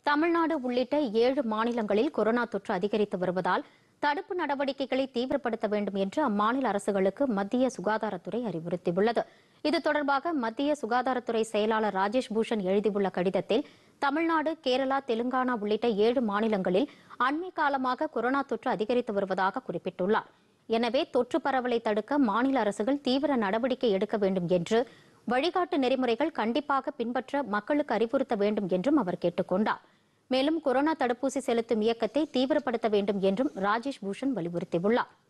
தமிழ்நாடு உள்ளிட்ட ஏழு மாநிலங்களில் கொரோனா தொற்று அதிகரித்து வருவதால் தடுப்பு நடவடிக்கைகளை தீவிரப்படுத்த வேண்டும் என்று அம்மாநில அரசுகளுக்கு மத்திய சுகாதாரத்துறை அறிவுறுத்தியுள்ளது இது தொடர்பாக மத்திய சுகாதாரத்துறை செயலாளர் ராஜேஷ் பூஷன் எழுதியுள்ள கடிதத்தில் தமிழ்நாடு கேரளா தெலுங்கானா உள்ளிட்ட ஏழு மாநிலங்களில் அண்மை காலமாக கொரோனா தொற்று அதிகரித்து வருவதாக குறிப்பிட்டுள்ளார் எனவே தொற்று பரவலை தடுக்க மாநில அரசுகள் தீவிர நடவடிக்கை எடுக்க வேண்டும் என்று வழிகாட்டு நெறிமுறைகள் கண்டிப்பாக பின்பற்ற மக்களுக்கு அறிவுறுத்த வேண்டும் என்றும் அவர் கேட்டுக் கொண்டார் மேலும் கொரோனா தடுப்பூசி செலுத்தும் இயக்கத்தை தீவிரப்படுத்த வேண்டும் என்றும் ராஜேஷ் பூஷன் வலியுறுத்தியுள்ளார்